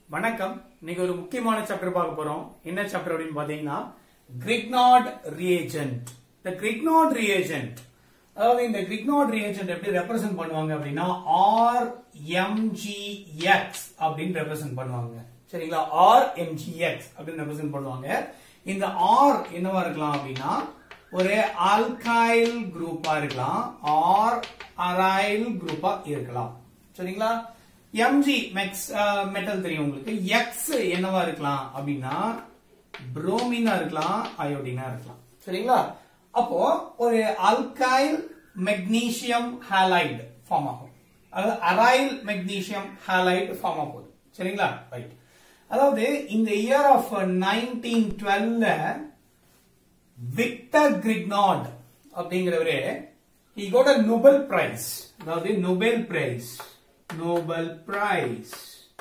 வணக்கம் இன்னைக்கு ஒரு முக்கியமான சாப்டர் பார்க்க போறோம் என்ன சாப்டர் அப்படின்னு பாத்தீங்கன்னா கிரிக்னாட் ரியேஜென்ட் இந்த கிரிக்னாட் ரியேஜென்ட் அதாவது இந்த கிரிக்னாட் ரியேஜென்ட் எப்படி ரெப்ரசென்ட் பண்ணுவாங்க அப்படின்னா ஆர் எம்ஜிஎக்ஸ் அப்படின்னு ரெப்ரசென்ட் பண்ணுவாங்க சரிங்களா ஆர் எம்ஜிஎக்ஸ் அப்படின்னு ரெப்ரசென்ட் பண்ணுவாங்க இந்த ஆர் என்னவா இருக்கலாம் அப்படின்னா ஒரு ஆல்கைல் குரூப்பா இருக்கலாம் ஆர் அரைல் குரூப்பா இருக்கலாம் சரிங்களா எம்ஜி மெக்ஸ் மெட்டல் தெரியும் உங்களுக்கு எக்ஸ் என்னவா இருக்கலாம் அப்படின்னா புரோமினா இருக்கலாம் அயோடினா இருக்கலாம் சரிங்களா அப்போ ஒரு அல்கைல் மெக்னீசியம் ஹாலைடு ஃபார்ம் ஆகும் அதாவது அரைல் மெக்னீசியம் ஹாலைடு ஃபார்ம் ஆகும் சரிங்களா ரைட் அதாவது இந்த இயர் ஆஃப் நைன்டீன் டுவெல்ல விக்டர் கிரிக்னாட் அப்படிங்கிறவரு he got a Nobel prize அதாவது Nobel prize Nobel prize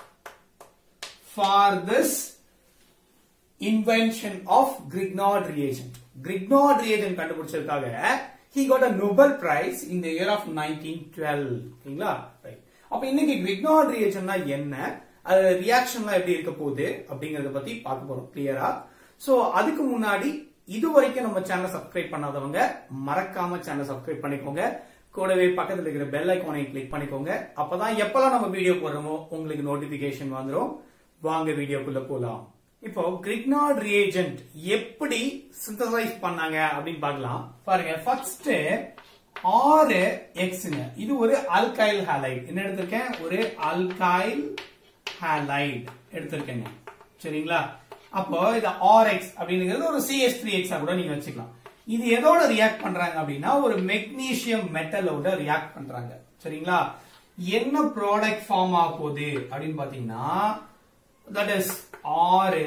for this invention of Grignard reagent Grignard reagent கண்டுபிடிச்சதுக்காக he got a Nobel prize in the year of 1912 ஓகேங்களா right அப்ப இன்னைக்கு Grignard ரியேஜென்ட்னா என்ன அது ரியாக்ஷன்லாம் எப்படி இருக்க போகுது அப்படிங்கறத பத்தி பார்க்க போறோம் கிளியரா சோ அதுக்கு முன்னாடி இது வரைக்கும் நம்ம சேனல் சப்ஸ்கிரைப் பண்ணாதவங்க மறக்காம சேனல் சப்ஸ்கிரைப் பண்ணிக்கோங்க கூடவே பக்கத்துல இருக்கிற பெல் ஐக்கானை கிளிக் பண்ணிக்கோங்க அப்பதான் எப்பெல்லாம் நம்ம வீடியோ போடுறோமோ உங்களுக்கு நோட்டிபிகேஷன் வந்துடும் வாங்க வீடியோக்குள்ள போலாம் இப்போ கிரிக்னாட் ரியேஜென்ட் எப்படி சிந்தசைஸ் பண்ணாங்க அப்படின்னு பார்க்கலாம் பாருங்க ஃபர்ஸ்ட் ஆறு எக்ஸ்ங்க இது ஒரு அல்கைல் ஹாலைட் என்ன எடுத்திருக்கேன் ஒரு அல்கைல் ஹாலைட் எடுத்திருக்கேங்க சரிங்களா அப்போ இது ஆர்எக்ஸ் அப்படிங்கிறது ஒரு சிஎஸ் த்ரீ எக்ஸா கூட நீங்க வச்சுக்கலாம் இது எதோட ரியாக்ட் பண்றாங்க அப்படின்னா ஒரு மெக்னீசியம் மெட்டலோட ரியாக்ட் பண்றாங்க சரிங்களா என்ன ப்ராடக்ட் ஃபார்ம் ஆக போகுது அப்படின்னு பாத்தீங்கன்னா தட் இஸ் ஆறு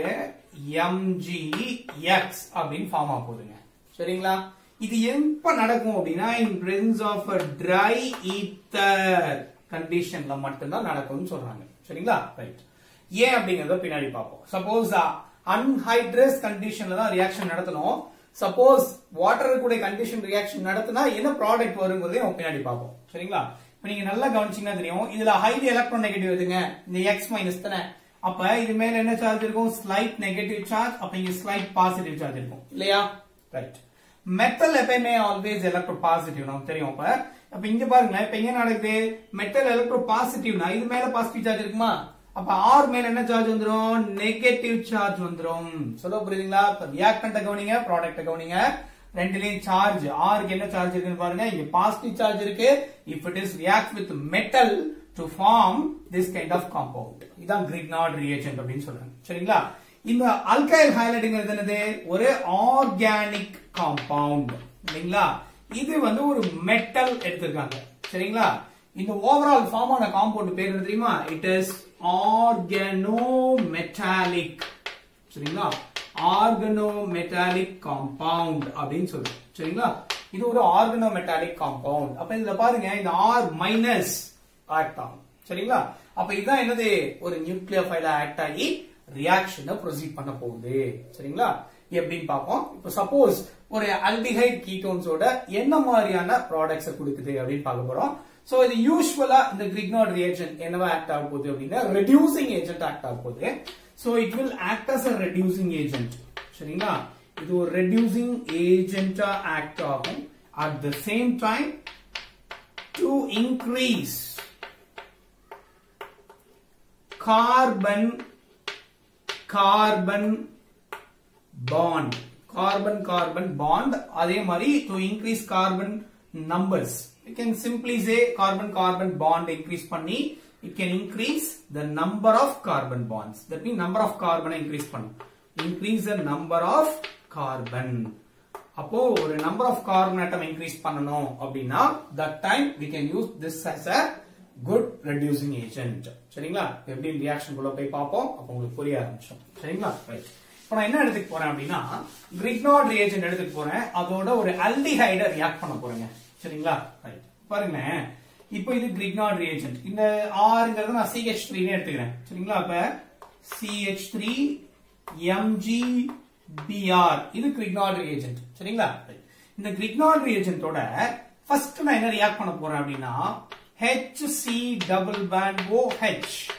எம்ஜி எக்ஸ் அப்படின்னு ஃபார்ம் ஆக போகுதுங்க சரிங்களா இது எப்ப நடக்கும் அப்படின்னா in presence of dry ether கண்டிஷன்ல மட்டும்தான் நடக்கும்னு சொல்றாங்க சரிங்களா ரைட் ஏன் அப்படிங்கறத பின்னாடி பார்ப்போம் சப்போஸ் அன்ஹைட்ரஸ் கண்டிஷன்ல தான் ரியாக்ஷன் நடத்தணும் சப்போஸ் வாட்டர் கூட கண்டிஷன் ரியாக்ஷன் நடத்தினா என்ன ப்ராடக்ட் வருங்கிறதையும் நம்ம பின்னாடி பார்ப்போம் சரிங்களா இப்ப நீங்க நல்லா கவனிச்சீங்கன்னா தெரியும் இதுல ஹைலி எலக்ட்ரான் நெகட்டிவ் எதுங்க இந்த எக்ஸ் மைனஸ் தானே அப்ப இது மேல என்ன சார்ஜ் இருக்கும் ஸ்லைட் நெகட்டிவ் சார்ஜ் அப்ப இங்க ஸ்லைட் பாசிட்டிவ் சார்ஜ் இருக்கும் இல்லையா ரைட் மெட்டல் எப்பயுமே ஆல்வேஸ் எலக்ட்ரோ பாசிட்டிவ் நமக்கு தெரியும் அப்ப அப்ப இங்க பாருங்க இப்ப எங்க நடக்குது மெட்டல் எலக்ட்ரோ பாசிட்டிவ்னா இது மேல பாசிட்டிவ் சார்ஜ் இருக்குமா அப்ப ஆர் மேல என்ன சார்ஜ் வந்துரும் நெகட்டிவ் சார்ஜ் வந்துரும் சொல்ல புரியுதுங்களா ரியாக்டன்ட கவனிங்க ப்ராடக்ட் கவனிங்க ரெண்டுலயும் சார்ஜ் ஆருக்கு என்ன சார்ஜ் இருக்குன்னு பாருங்க இங்க பாசிட்டிவ் சார்ஜ் இருக்கு if it is react with metal to form this kind of compound இதான் கிரிக்னாட் ரியேஜென்ட் அப்படின்னு சொல்றாங்க சரிங்களா இந்த அல்கைல் ஹைலைட்டுங்கிறது என்னது ஒரு ஆர்கானிக் காம்பவுண்ட் இல்லைங்களா இது வந்து ஒரு மெட்டல் எடுத்திருக்காங்க சரிங்களா இந்த ஓவரால் ஃபார்ம் ஆன காம்பவுண்ட் பேர் என்ன தெரியுமா இட் இஸ் ஆர்கனோ மெட்டாலிக் சரிங்களா ஆர்கனோ மெட்டாலிக் காம்பவுண்ட் அப்படின்னு சொல்றோம் சரிங்களா இது ஒரு ஆர்கனோ மெட்டாலிக் காம்பவுண்ட் அப்ப இதுல பாருங்க இந்த ஆர் மைனஸ் ஆக்ட் ஆகும் சரிங்களா அப்ப இதுதான் என்னது ஒரு நியூக்ளியர் ஃபைல ஆக்ட் ஆகி ரியாக்ஷனை ப்ரொசீட் பண்ண போகுது சரிங்களா எப்படின்னு பார்ப்போம் இப்போ சப்போஸ் ஒரு அல்டிஹைட் கீட்டோன்ஸோட என்ன மாதிரியான ப்ராடக்ட்ஸ் கொடுக்குது அப்படின்னு பார்க்க போறோம் சோ இது யூஸ்வலா இந்த கிரிக்னாட் ரியேஜென்ட் என்னவா ஆக்ட் ஆக போகுது அப்படின்னா ரெடியூசிங் ஏஜென்ட் ஆக்ட் ஆக போகுது so it will act as a reducing agent சரிங்களா இது ஒரு ரெடியூசிங் ஏஜென்டா ஆக்ட் ஆகும் at the same time to increase carbon carbon bond carbon carbon bond அதே மாதிரி to increase carbon numbers you can simply say carbon carbon bond increase பண்ணி it can increase the number of carbon bonds that means number of carbon increase பண்ணும் increase the number of carbon அப்போ ஒரு number of carbon atom increase பண்ணணும் அப்படின்னா that time we can use this as a good reducing agent சரிங்களா எப்படி reaction குள்ள போய் பார்ப்போம் அப்போ உங்களுக்கு புரிய ஆரம்பிச்சோம் சரிங்களா ரைட் இப்போ நான் என்ன எடுத்துக்க போறேன் அப்படின்னா கிரிக்னாட் ரியேஜென்ட் எடுத்துக்க போறேன் அதோட ஒரு அல்டிஹைட ரியாக்ட் பண்ண போறேங்க சரிங்களா ரைட் பாருங்களேன் இப்போ இது கிரிக்னாட் ரியேஜென்ட் இந்த ஆறுங்கிறது நான் சிஹெச் த்ரீ எடுத்துக்கிறேன் சரிங்களா அப்ப சிஹெச் த்ரீ எம்ஜி பிஆர் இது கிரிக்னாட் ரியேஜென்ட் சரிங்களா இந்த கிரிக்னாட் ரியேஜென்ட்டோட ஃபர்ஸ்ட் நான் என்ன ரியாக்ட் பண்ண போறேன் அப்படின்னா H C double bond O H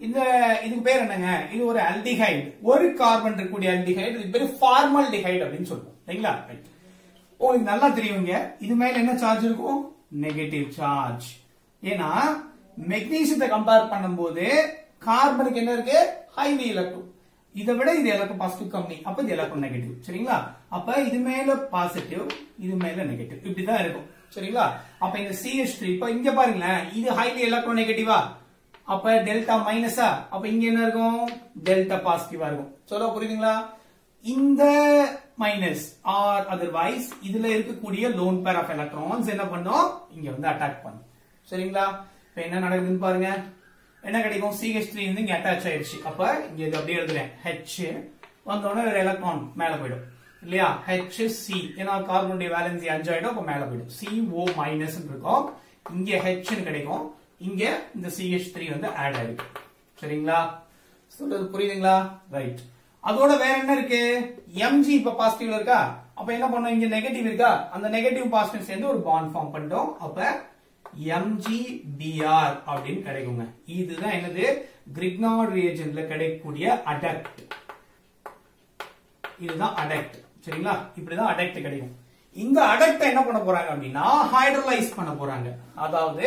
இந்த இதுக்கு பேர் என்னங்க இது ஒரு அல்டிஹைடு ஒரு கார்பன் இருக்கக்கூடிய அல்டிஹைடு இது பேரு ஃபார்மல்டிஹைடு அப்படின்னு சொல்லுவோம் சரிங்களா Right. உங்களுக்கு நல்லா தெரியுங்க இது மேல என்ன சார்ஜ் இருக்கும் நெகட்டிவ் சார்ஜ் ஏன்னா மெக்னீசியத்தை கம்பேர் பண்ணும்போது கார்பனுக்கு என்ன இருக்கு ஹைலி எலக்ட்ரோன் இதை விட இது எலக்ட்ரோ பாசிட்டிவ் கம்மி அப்ப இது எலக்ட்ரோ நெகட்டிவ் சரிங்களா அப்ப இது மேல பாசிட்டிவ் இது மேல நெகட்டிவ் இப்படிதான் இருக்கும் சரிங்களா அப்ப இந்த சிஎஸ் த்ரீ இப்ப இங்க பாருங்களேன் இது ஹைலி எலக்ட்ரோ நெகட்டிவா அப்ப டெல்டா மைனஸா அப்ப இங்க என்ன இருக்கும் டெல்டா பாசிட்டிவா இருக்கும் சொல்ல புரியுதுங்களா இந்த மைனஸ் ஆர் அதர்வைஸ் இதுல இருக்கக்கூடிய லோன் பேர் ஆஃப் எலக்ட்ரான்ஸ் என்ன பண்ணும் இங்க வந்து அட்டாக் பண்ணும் சரிங்களா இப்ப என்ன நடக்குதுன்னு பாருங்க என்ன கிடைக்கும் CH3 த்ரீ வந்து இங்க அட்டாச் ஆயிடுச்சு அப்ப இங்க இது அப்படியே எழுதுறேன் H வந்த உடனே ஒரு எலக்ட்ரான் மேல போயிடும் இல்லையா H C ஏன்னா கார்பனுடைய வேலன்சி அஞ்சு ஆயிடும் அப்ப மேல போயிடும் CO மைனஸ் இருக்கும் இங்க H ன்னு கிடைக்கும் இங்க இந்த CH3 த்ரீ வந்து ஆட் ஆயிருக்கு சரிங்களா சொல்றது புரியுதுங்களா ரைட் அதோட வேற என்ன இருக்கு mg இப்ப பாசிட்டிவ்ல இருக்கா அப்ப என்ன பண்ணோம் இங்க நெகட்டிவ் இருக்கா அந்த நெகட்டிவ் பாசிட்டிவ் சேர்ந்து ஒரு பாண்ட் ஃபார்ம் பண்ணிட்டோம் அப்ப mgbr அப்படின்னு கிடைக்குங்க இதுதான் என்னது கிரிக்னார்ட் ரியேஜன்ட்ல கிடைக்கக்கூடிய அடக்ட் இதுதான் அடக்ட் சரிங்களா இப்படிதான் அடக்ட் கிடைக்கும் இந்த அடக்ட் என்ன பண்ண போறாங்க அப்படின்னா ஹைட்ரலைஸ் பண்ண போறாங்க அதாவது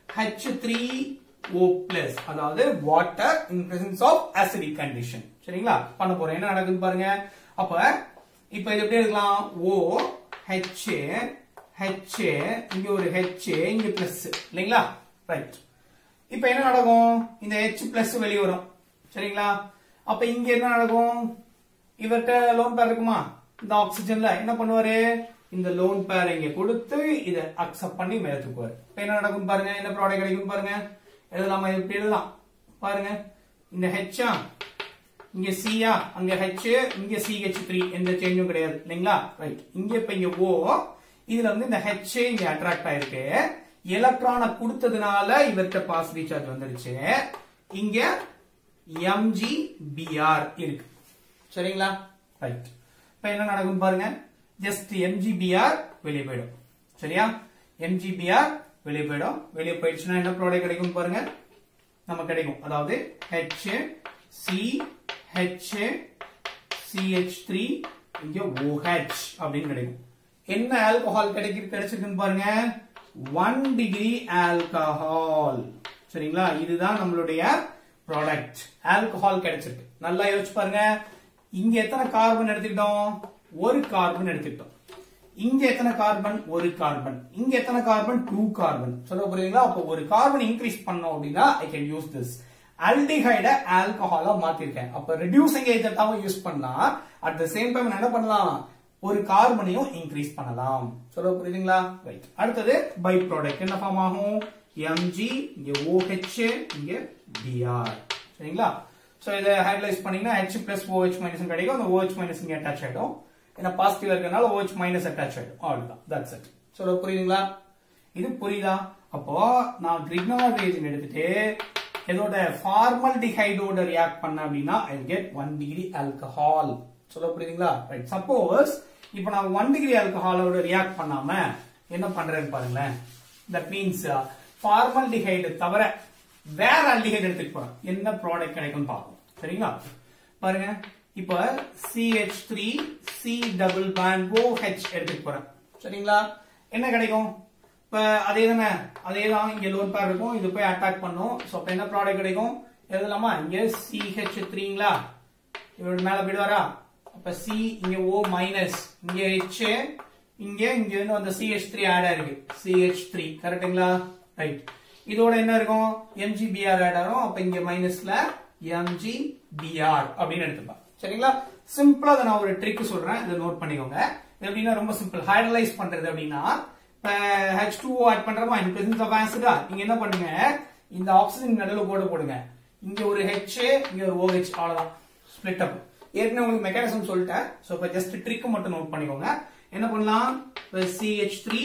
H3O பிளஸ் அதாவது water in presence of acidic condition சரிங்களா பண்ண போறோம் என்ன நடக்குதுன்னு பாருங்க அப்ப இப்ப இது எப்படி எடுக்கலாம் O H H இங்க ஒரு H இங்க பிளஸ் இல்லைங்களா ரைட் இப்ப என்ன நடக்கும் இந்த H பிளஸ் வெளியே வரும் சரிங்களா அப்ப இங்க என்ன நடக்கும் இவர்கிட்ட லோன் பேர் இருக்குமா இந்த ஆக்சிஜன்ல என்ன பண்ணுவாரு இந்த லோன் பேர் இங்க கொடுத்து இத அக்செப்ட் பண்ணி மேல தூக்குவாரு இப்ப என்ன நடக்கும் பாருங்க என்ன ப்ராடக்ட் கிடைக்கும் பாருங்க எழுதலாமா இப்படி எழுதலாம் பாருங்க இந்த ஹெச்சா இங்க சியா அங்க ஹெச் இங்க சிஹெச் த்ரீ எந்த சேஞ்சும் கிடையாது இல்லைங்களா ரைட் இங்க இப்ப இங்க ஓ இதுல வந்து இந்த ஹெச் இங்க அட்ராக்ட் ஆயிருக்கு எலக்ட்ரானை கொடுத்ததுனால இவர்கிட்ட பாசிட்டிவ் சார்ஜ் வந்துருச்சு இங்க எம்ஜி பிஆர் இருக்கு சரிங்களா ரைட் இப்ப என்ன நடக்கும் பாருங்க ஜஸ்ட் எம்ஜிபிஆர் வெளியே போயிடும் சரியா எம்ஜிபிஆர் வெளியே போயிடும் வெளியே போயிடுச்சுன்னா என்ன ப்ராடக்ட் கிடைக்கும் பாருங்க நமக்கு கிடைக்கும் அதாவது H C H CH3 இங்க OH அப்படின்னு கிடைக்கும் என்ன ஆல்கஹால் கிடைக்கு கிடைச்சிருக்குன்னு பாருங்க ஒன் டிகிரி ஆல்கஹால் சரிங்களா இதுதான் நம்மளுடைய ப்ராடக்ட் ஆல்கஹால் கிடைச்சிருக்கு நல்லா யோசிச்சு பாருங்க இங்க எத்தனை கார்பன் எடுத்துக்கிட்டோம் ஒரு கார்பன் எடுத்துக்கிட்டோம் இங்க எத்தனை கார்பன் ஒரு கார்பன் இங்க எத்தனை கார்பன் டூ கார்பன் சொல்ல புரியுதுங்களா அப்போ ஒரு கார்பன் இன்க்ரீஸ் பண்ணோம் அப்படின்னா ஐ கேன் யூஸ் திஸ் அல்டிஹைட ஆல்கஹாலா மாத்திருக்கேன் அப்ப ரெடியூசிங் ஏஜென்ட்டாவும் யூஸ் பண்ணலாம் அட் த சேம் டைம் என்ன பண்ணலாம் ஒரு கார்பனையும் இன்க்ரீஸ் பண்ணலாம் சொல்ல புரியுதுங்களா ரைட் அடுத்தது பை ப்ராடக்ட் என்ன ஃபார்ம் ஆகும் mg இங்க OH இங்க Br சரிங்களா சோ இதை ஹைட்லைஸ் பண்ணீங்கன்னா H பிளஸ் OH மைனஸ் கிடைக்கும் அந்த OH மைனஸ் இங்க அட்டாச் ஆயிடும் ஏன்னா பாசிட்டிவ் இருக்கனால OH மைனஸ் அட்டாச் ஆயிடும் அவ்வளவுதான் தட்ஸ் இட் சொல்ல புரியுதுங்களா இது புரியுதா அப்போ நான் கிரிக்னார் ரியேஜன் எடுத்துட்டு இதோட ஃபார்மல்டிஹைடோட ரியாக்ட் பண்ண அப்படின்னா I get one degree alcohol சொல்ல புரியுதுங்களா ரைட் சப்போஸ் இப்போ நான் ஒன் டிகிரி ஆல்கஹாலோட ரியாக்ட் பண்ணாம என்ன பண்றேன்னு பாருங்களேன் தட் மீன்ஸ் ஃபார்மல்டிஹைடு தவிர வேற ஆல்டிஹைடு எடுத்துட்டு போறேன் என்ன ப்ராடக்ட் கிடைக்கும் பார்ப்போம் சரிங்களா பாருங்க இப்போ CH3 C double bond OH எடுத்துட்டு போறேன் சரிங்களா என்ன கிடைக்கும் இப்ப அதே தானே அதே தான் இங்க லோன் பேர் இருக்கும் இது போய் அட்டாக் பண்ணும் சோ அப்ப என்ன ப்ராடக்ட் கிடைக்கும் எழுதலாமா இங்க CH3ங்களா இவரோட மேல போயிடுவாரா அப்ப C இங்க O மைனஸ் இங்க H இங்க இங்க இருந்து அந்த CH3 ஆட் ஆயிருக்கு CH3 கரெக்ட்டுங்களா ரைட் இதோட என்ன இருக்கும் MgBr ஆட் ஆகும் அப்ப இங்க மைனஸ்ல MgBr அப்படின்னு எடுத்துப்பா சரிங்களா சிம்பிளா அதை நான் ஒரு ட்ரிக் சொல்றேன் இதை நோட் பண்ணிக்கோங்க இது எப்படின்னா ரொம்ப சிம்பிள் ஹைட்ரலைஸ் பண்றது அப்படின்னா இப்ப H2O ஆட் பண்றோமா இன் பிரசன்ஸ் ஆஃப் ஆசிடா நீங்க என்ன பண்ணுங்க இந்த ஆக்சிஜன் நடுவுல போட போடுங்க இங்க ஒரு H இங்க ஒரு OH அவ்வளவுதான் ஸ்ப்ளிட் அப் ஏற்கனவே உங்களுக்கு மெக்கானிசம் சொல்லிட்டேன் சோ இப்ப ஜஸ்ட் ட்ரிக் மட்டும் நோட் பண்ணிக்கோங்க என்ன பண்ணலாம் CH3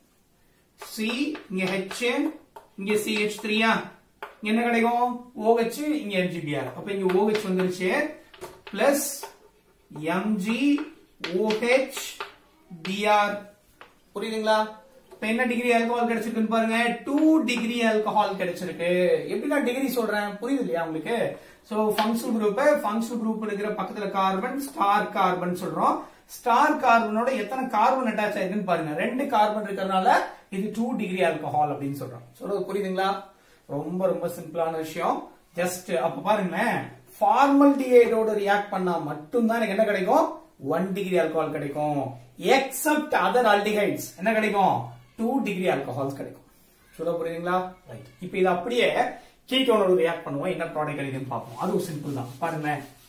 C இங்க H இங்க CH3 ஆ இங்க என்ன கிடைக்கும் OH இங்க MgBr அப்ப இங்க OH வந்துருச்சு பிளஸ் Mg OH Br புரியுதுங்களா இப்ப என்ன டிகிரி ஆல்கஹால் கிடைச்சிருக்குன்னு பாருங்க டூ டிகிரி ஆல்கஹால் கிடைச்சிருக்கு எப்படி நான் டிகிரி சொல்றேன் புரியுது இல்லையா உங்களுக்கு so functional group functional group இருக்கிற பக்கத்துல கார்பன் ஸ்டார் கார்பன் சொல்றோம் ஸ்டார் கார்பனோட எத்தனை கார்பன் அட்டாச் ஆயிருக்குன்னு பாருங்க ரெண்டு கார்பன் இருக்கிறதுனால இது டூ டிகிரி ஆல்கஹால் அப்படின்னு சொல்றோம் சொல்றது புரியுதுங்களா ரொம்ப ரொம்ப சிம்பிளான விஷயம் ஜஸ்ட் அப்ப பாருங்களேன் ஃபார்மல்டிஹைடோட ரியாக்ட் பண்ணா மட்டும்தான் எனக்கு என்ன கிடைக்கும் ஒன் டிகிரி ஆல்கஹால் கிடைக்கும் எக்ஸப்ட் அதர் ஆல்டிஹைட்ஸ் என்ன கிடைக்கும் டூ டிகிரி ஆல்கஹால்ஸ் கிடைக்கும் சொல்ல புரியுதுங்களா ரைட் இப்போ இது அப்படியே கீட்டோனோட ரியாக்ட் பண்ணுவோம் என்ன ப்ராடக்ட் கிடைக்குதுன்னு பார்ப்போம் அதுவும் சிம்பிள் தான் பாருங்க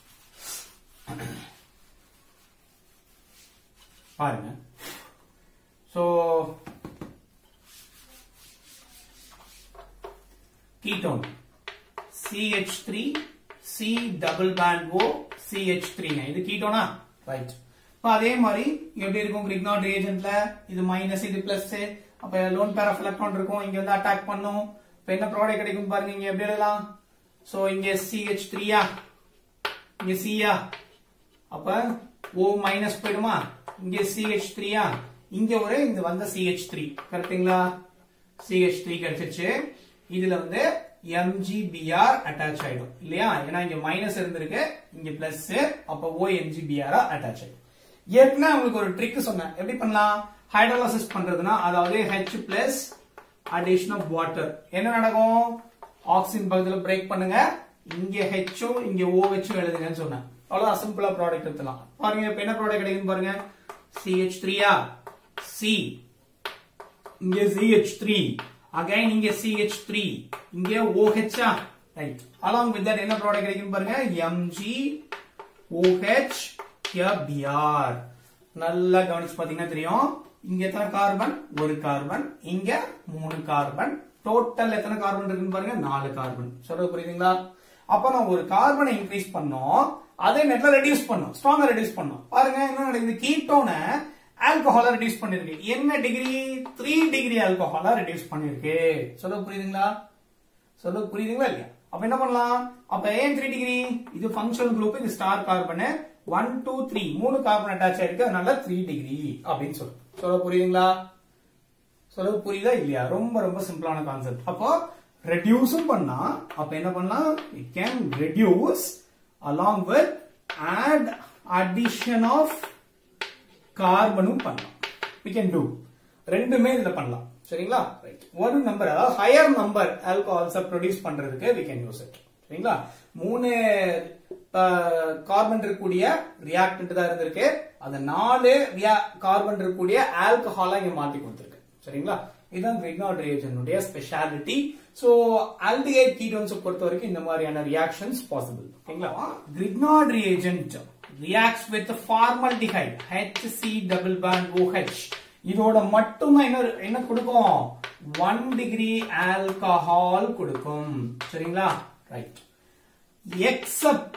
பாருங்க so ketone CH3 C double band O CH3 ங்க. இது கீட்டோனா ரைட் இப்போ அதே மாதிரி எப்படி இருக்கும் கிரிக்னாட் ரியேஜென்ட்ல இது மைனஸ் இது பிளஸ் அப்ப லோன் பேர் ஆஃப் எலக்ட்ரான் இருக்கும் இங்க வந்து அட்டாக் பண்ணும் இப்போ என்ன ப்ராடக்ட் கிடைக்கும் பாருங்க இங்க எப்படி எழுதலாம் சோ இங்க CH3 யா இங்க C யா அப்ப O மைனஸ் போயிடுமா இங்க CH3 யா இங்க ஒரு இந்த வந்த CH3 கரெக்ட்டுங்களா CH3 கிடைச்சிருச்சு இதுல வந்து MgBr அட்டாச் ஆயிடும் இல்லையா ஏன்னா இங்க மைனஸ் இருந்திருக்கு இங்க பிளஸ் அப்ப OMgBr அட்டாச் ஆயிடும் ஏற்கனவே உங்களுக்கு ஒரு ட்ரிக் சொன்னேன் எப்படி பண்ணலாம் ஹைட்ரோலாசிஸ் பண்றதுன்னா அதாவது H plus addition of water என்ன நடக்கும் ஆக்சிஜன் பக்கத்துல பிரேக் பண்ணுங்க இங்க ஹெச்சும் இங்க OH எழுதுங்கன்னு சொன்னேன் அவ்வளவுதான் சிம்பிளா ப்ராடக்ட் எடுத்துலாம் பாருங்க இப்ப என்ன ப்ராடக்ட் கிடைக்கும் பாருங்க CH3 யா C இங்க CH3 again இங்க CH3 இங்க OH ah right along with that என்ன ப்ராடக்ட் கிடைக்கும் பாருங்க Mg OH here Br நல்லா கவனிச்சு பாத்தீங்கன்னா தெரியும் இங்க எத்தனை கார்பன் ஒரு கார்பன் இங்க மூணு கார்பன் டோட்டல் எத்தனை கார்பன் இருக்குன்னு பாருங்க நாலு கார்பன் சொல்றது புரியுதுங்களா அப்ப நான் ஒரு கார்பனை இன்க்ரீஸ் பண்ணோம் அதே நேரத்துல ரெடியூஸ் பண்ணோம் ஸ்ட்ராங்கா ரெடியூஸ் பண்ணோம் பாருங்க என்ன நடக்குது கீட்டோனை ஆல்கஹால ரெடியூஸ் பண்ணிருக்கு என்ன டிகிரி த்ரீ டிகிரி ஆல்கஹாலா ரெடியூஸ் பண்ணிருக்கு சொல்ல புரியுதுங்களா சொல்ல புரியுதுங்களா இல்லையா அப்ப என்ன பண்ணலாம் அப்ப ஏன் த்ரீ டிகிரி இது ஃபங்க்ஷனல் குரூப் இது star carbon one two three மூணு கார்பன் அட்டாச் ஆயிருக்கு அதனால த்ரீ டிகிரி அப்படின்னு சொல்றோம் சொல்ல புரியுதுங்களா சொல்ல புரியுதா இல்லையா ரொம்ப ரொம்ப சிம்பிளான கான்செப்ட் அப்போ ரெடியூஸும் பண்ணா அப்ப என்ன பண்ணலாம் it can reduce along with add addition of கார்பனும் பண்ணலாம் we can do ரெண்டுமே இதுல பண்ணலாம் சரிங்களா ரைட் ஒரு நம்பர் அதாவது ஹையர் நம்பர் ஆல்கஹால்ஸ ப்ரொடியூஸ் பண்றதுக்கு we can யூஸ் it சரிங்களா மூணு கார்பன் இருக்கக்கூடிய ரியாக்டன்ட் தான் இருந்திருக்கு அந்த நாலு கார்பன் இருக்கக்கூடிய ஆல்கஹாலா இங்க மாத்தி கொடுத்திருக்கு சரிங்களா இதுதான் கிரிக்னாட் ரியேஜனுடைய ஸ்பெஷாலிட்டி சோ ஆல்டிஹைட் கீட்டோன்ஸ் பொறுத்த வரைக்கும் இந்த மாதிரியான ரியாக்ஷன்ஸ் பாசிபிள் ஓகேங்களா Grignard reagent reacts with formaldehyde HC double bond OH இதோட மட்டும்தான் என்ன என்ன கொடுக்கும் ஒன் டிகிரி ஆல்கஹால் கொடுக்கும் சரிங்களா right except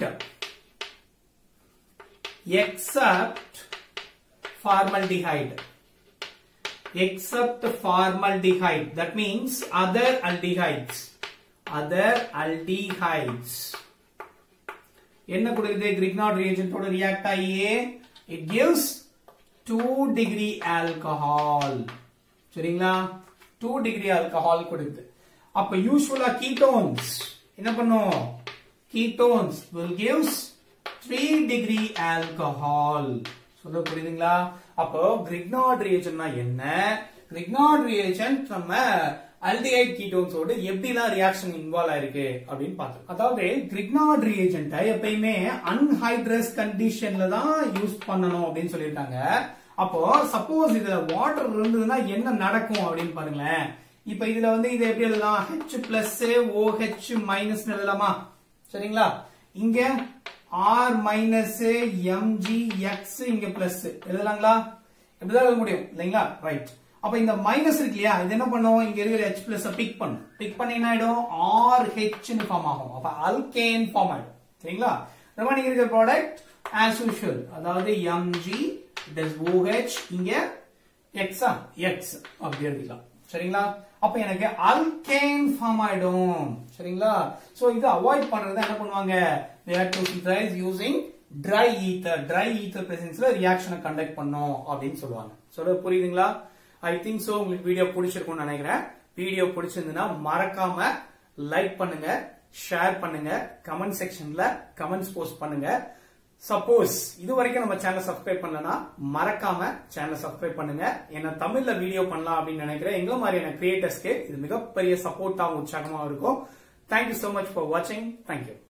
except formaldehyde except formaldehyde. That means other aldehydes. Other aldehydes. என்ன கொடுக்குது கிரிக்னாட் ரியேஜென்ட்டோட ரியாக்ட் ஆகியே it gives two degree alcohol சரிங்களா டூ டிகிரி ஆல்கஹால் கொடுக்குது அப்ப யூஸ்வலா கீட்டோன்ஸ் என்ன பண்ணும் ketones will gives three degree alcohol சொல்ல புரியுதுங்களா அப்போ கிரிக்னாட் ரியேஜன்னா என்ன கிரிக்னாட் ரியேஜன் நம்ம அல்டிஹைட் கீட்டோன்ஸோட எப்படிலாம் ரியாக்ஷன் இன்வால்வ் ஆயிருக்கு அப்படின்னு பார்த்தோம் அதாவது கிரிக்னாட் ரியேஜென்ட்டை எப்பயுமே அன்ஹைட்ரஸ் கண்டிஷன்ல தான் யூஸ் பண்ணணும் அப்படின்னு சொல்லியிருக்காங்க அப்போ சப்போஸ் இதுல வாட்டர் இருந்ததுன்னா என்ன நடக்கும் அப்படின்னு பாருங்களேன் இப்ப இதுல வந்து இதை எப்படி எழுதலாம் ஹெச் பிளஸ் ஓஹெச் மைனஸ் எழுதலாமா சரிங்களா இங்க ஆர் மைனஸ் எம்ஜி எக்ஸ் இங்க பிளஸ் எழுதலாங்களா இப்படிதான் எழுத முடியும் இல்லைங்களா ரைட் அப்ப இந்த மைனஸ் இருக்கு இல்லையா இது என்ன பண்ணும் இங்க இருக்கிற ஹெச் பிளஸ் பிக் பண்ணும் பிக் பண்ணி என்ன ஆயிடும் ஆர் ஹெச் ஃபார்ம் ஆகும் அப்ப அல்கேன் ஃபார்ம் ஆயிடும் சரிங்களா ரிமைனிங் இருக்கிற ப்ராடக்ட் ஆஸ் யூஷுவல் அதாவது எம்ஜி டஸ் ஓஹெச் இங்க எக்ஸா எக்ஸ் அப்படி எழுதிக்கலாம் சரிங்களா அப்ப எனக்கு அல்கேன் ஃபார்ம் ஆயிடும் சரிங்களா சோ இது அவாய்ட் பண்றது என்ன பண்ணுவாங்க they have to synthesize using dry ether dry ether presence ல ரியாக்ஷனை கண்டக்ட் பண்ணோம் அப்படின்னு சொல்லுவாங்க சொல்ல புரியுதுங்களா ஐ திங்க் சோ உங்களுக்கு வீடியோ பிடிச்சிருக்கும்னு நினைக்கிறேன் வீடியோ பிடிச்சிருந்ததுன்னா மறக்காம லைக் பண்ணுங்க ஷேர் பண்ணுங்க கமெண்ட் செக்ஷன்ல கமெண்ட்ஸ் போஸ்ட் பண்ணுங்க சப்போஸ் இது வரைக்கும் நம்ம சேனல் சப்ஸ்கிரைப் பண்ணலனா மறக்காம சேனல் சப்ஸ்கிரைப் பண்ணுங்க என்ன தமிழ்ல வீடியோ பண்ணலாம் அப்படின்னு நினைக்கிறேன் எங்களை மாதிரியான கிரியேட்டர்ஸ்க்கு இது மிகப்பெரிய சப்போர்ட்டாகவும் உற்சாகமாகவும் இருக்கும் தேங்க்யூ so மச் ஃபார் வாட்சிங் தேங்க்யூ